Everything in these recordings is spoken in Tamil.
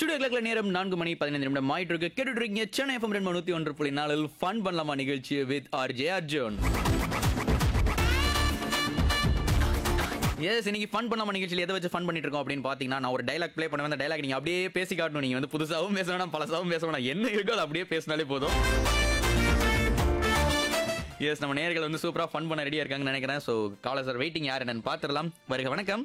ஸ்டுடியோ கிளக்ல நேரம் நான்கு மணி பதினைந்து நிமிடம் ஆயிட்டு இருக்கு கேட்டுட்டு இருக்கீங்க சென்னை எஃப்எம் ரெண்டு நூத்தி ஒன்று புள்ளி நாலில் ஃபன் பண்ணலாமா நிகழ்ச்சி with R J Arjun S இன்னைக்கு ஃபன் பண்ணாம நிகழ்ச்சியில் எதை வச்சு ஃபன் பண்ணிட்டு இருக்கோம் அப்படின்னு பார்த்தீங்கன்னா நான் ஒரு டைலாக் ப்ளே பண்ணுவேன் அந்த டைலாக் நீங்க அப்படியே பேசி காட்டணும் நீங்க வந்து புதுசாகவும் பேச வேணாம் பழசாவும் பேச வேணாம் என்ன இருக்கோ அதை அப்படியே பேசினாலே போதும் எஸ் நம்ம நேர்கள் வந்து சூப்பரா ஃபன் பண்ண ரெடியா இருக்காங்கன்னு நினைக்கிறேன் ஸோ காலர் சார் வெயிட்டிங் யார் என்னன்னு பார்த்துடலாம் வருக வணக்கம்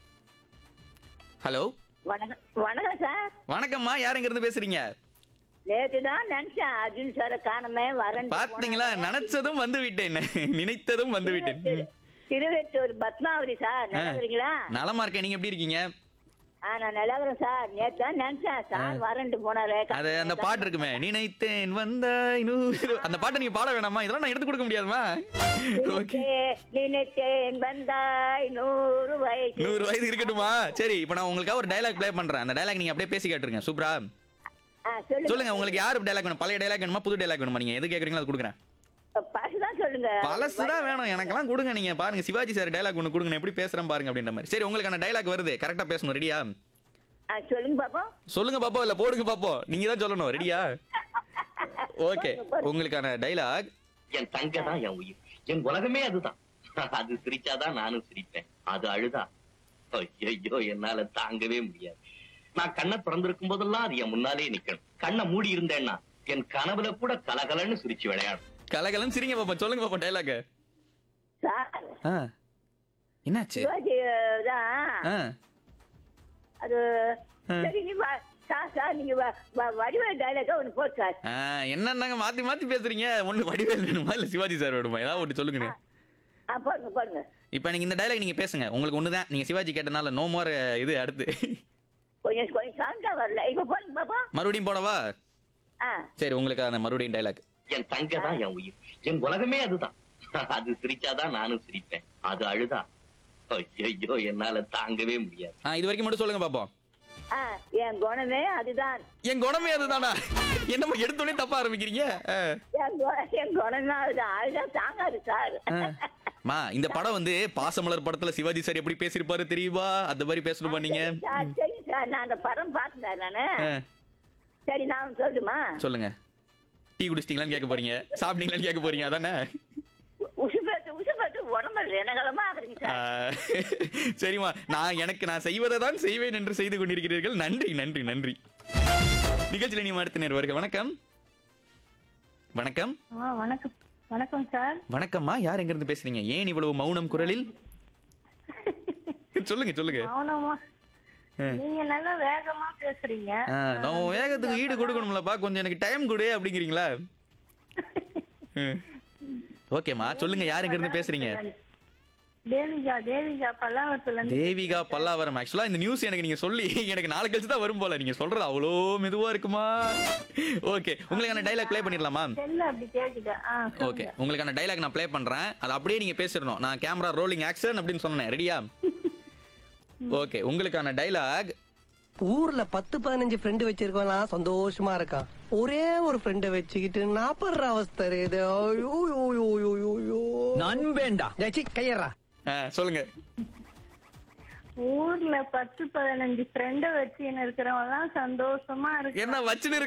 ஹலோ வணக்கம் வணக்கம் சார் வணக்கம்மா யார் இருந்து பேசுறீங்க நேற்று தான் நினைச்சேன் அர்ஜுன் சாரை காணமே வரேன் பாத்தீங்களா நினைச்சதும் வந்து விட்டேன் நினைத்ததும் வந்து விட்டேன் ம். திருவெட்டூர் பத்மாவதி சார் ஆ. நினைக்கிறீங்களா நலமா இருக்கேன் நீங்க எப்படி இருக்கீங்க ஆ நான் நிலவரம் சார் நேற்று தான் நினைச்சேன் சார் வரேன்ட்டு போனாரு அது அந்த பாட்டு இருக்குமே நினைத்தேன் வந்தாய் நூறு அந்த பாட்டை நீங்க பாட வேணாமா இதெல்லாம் நான் எடுத்து கொடுக்க முடியாதுமா ஓகே நினைத்தேன், நினைத்தேன் வந்தாய் நூறு வயசு நூறு வயது இருக்கட்டுமா சரி இப்போ நான் உங்களுக்காக ஒரு டைலாக் ப்ளே பண்றேன் அந்த டைலாக் நீங்க அப்படியே பேசி கேட்டுருங்க சூப்பரா ஆ, சொல்லுங்க சொல்லுங்க உங்களுக்கு யாரு டைலாக் வேணும் பழைய டைலாக் வேணுமா புது டைலாக் வேணுமா நீங்க எது கேக்குறீங்களோ அது கொடுக்குறேன் பசுதான் சொல்லுங்க பழசு தான் வேணும் எனக்கெல்லாம் கொடுங்க நீங்க பாருங்க சிவாஜி சார் டைலாக் ஒன்று கொடுங்க நான் எப்படி பேசுறேன் பாருங்க அப்படின்ற மாதிரி சரி உங்களுக்கான டைலாக் வருது கரெக்டா பேசணும் ரெடியா ஆ, சொல்லுங்க பாப்போம் சொல்லுங்க பாப்போம் இல்ல போடுங்க பாப்போம் நீங்க தான் சொல்லணும் ரெடியா ஓகே உங்களுக்கான டைலாக் என் தங்க தான் என் உயிர் என் உலகமே அதுதான் அது சிரிச்சாதான் நானும் சிரிப்பேன் அது அழுதா ஐயோ என்னால தாங்கவே முடியாது நான் கண்ணை திறந்திருக்கும் போதெல்லாம் அது என் முன்னாலே நிக்கணும் கண்ணை மூடி இருந்தேன்னா என் கனவுல கூட கலகலன்னு சிரிச்சு விளையாடும் கலகலம் சிரிங்க பாப்போம் சொல்லுங்க பாப்போம் டைலாக் சார் என்னாச்சு சிவாஜி தான் ஆ, அது ஆ. சரி நீ வா- சார் சார் நீங்க வ- வ- வடிவேல் டைலாக்கா ஒன்று போட்டு சார் ஆ, என்னன்னாங்க மாத்தி மாத்தி பேசுறீங்க ஒண்ணு வடிவேல் வேணுமா இல்ல சிவாஜி சார் வேணுமா ஏதாவது ஒன்று சொல்லுங்க ஆ போடுங்க போடுங்க இப்போ நீங்க இந்த டைலாக் நீங்க பேசுங்க உங்களுக்கு ஒண்ணுதான் நீங்க சிவாஜி கேட்டனால நோ மோர் இது அடுத்து கொஞ்சம் கொஞ்சம் சவுண்டா வரல இப்ப போடுங்க பாப்பா மறுபடியும் போடவா ஆ சரி உங்களுக்கான மறுபடியும் டைலாக் என் தங்க தான் என் உயிர் என் உலகமே அதுதான் அது சிரிச்சாதான் நானும் சிரிப்பேன் அது அழுதா ஐயோ என்னால தாங்கவே முடியாது ஆ இது வரைக்கும் மட்டும் சொல்லுங்க பாப்போம் ஆ என் குணமே அதுதான் என் குணமே அதுதானா என்னம்மா எடுத்தோடனே தப்பா ஆரம்பிக்கிறீங்க ஆ. என் குண- என் குணமே அதுதான் அதுதான் தாங்காது சார் ஆ. மா இந்த படம் வந்து பாசமலர் படத்துல சிவாஜி சார் எப்படி பேசியிருப்பாரு தெரியுமா அந்த மாதிரி பேசணுமா நீங்க சார் சரி சார் நான் அந்த படம் பார்த்தேன் நானு ஆ, சரி நான் சொல்லட்டுமா சொல்லுங்க டீ குடிச்சிட்டீங்களான்னு கேட்க போறீங்க சாப்பிட்டீங்களான்னு கேட்க போறீங்க அதானே உ- உசு பார்த்து உசு பார்த்து உடம்பு ரணகலமா ஆகுறீங்க ஆ, சார் சரிம்மா நான் எனக்கு நான் செய்வதை தான் செய்வேன் என்று செய்து கொண்டிருக்கிறீர்கள் நன்றி நன்றி நன்றி நிகழ்ச்சியில் நீ அடுத்த நேர் வருக வணக்கம் வணக்கம் ஆ வணக்கம் வணக்கம் சார் வணக்கம்மா யார் எங்க இருந்து பேசுறீங்க ஏன் இவ்வளவு மௌனம் குரலில் சொல்லுங்க சொல்லுங்க மௌனமா ஆ. நீங்க நல்லா வேகமா பேசுறீங்க ஆ, நான் உன் வேகத்துக்கு ஈடு கொடுக்கணும்லப்பா கொஞ்சம் எனக்கு டைம் கொடு அப்படிங்கிறீங்களா ம். ஓகேம்மா சொல்லுங்க யார் எங்க இருந்து பேசுறீங்க தேவிகா தேவிகா பல்லாவரத்துல இருந்து தேவிகா பல்லாவரம் ஆக்சுவலா இந்த நியூஸ் எனக்கு நீங்க சொல்லி எனக்கு நாளை கழிச்சு தான் வரும் போல நீங்க சொல்றது அவ்வளோ மெதுவா இருக்குமா ஓகே உங்களுக்கான டைலாக் ப்ளே பண்ணிடலாமா செல்ல அப்படி கேக்குது ஆ ஓகே உங்களுக்கான டைலாக் நான் ப்ளே பண்றேன் அதை அப்படியே நீங்க பேசிடணும் நான் கேமரா ரோலிங் ஆக்ஷன் அப்படின்னு சொன்னேன் ரெடியா ஓகே உங்களுக்கான டைலாக் ஊர்ல பத்து பதினஞ்சு ஃப்ரெண்டு வச்சிருக்கவன் சந்தோஷமா இருக்கான் ஒரே ஒரு ஃப்ரெண்டை வச்சுக்கிட்டு நாப்படுற அவஸ்தை இது ஐயோ, ஐயோ, ஐயோ, ஐயோ, ஐயோ, ஐயோ. நண்பேண்டா டேய், சீ, கையேறா சொல்லுங்க ஊர்ல பத்து பதினஞ்சு ஃப்ரெண்ட வச்சு இருக்கிறவங்க எல்லாம் சந்தோஷமா இருக்கு என்ன வச்சுன்னு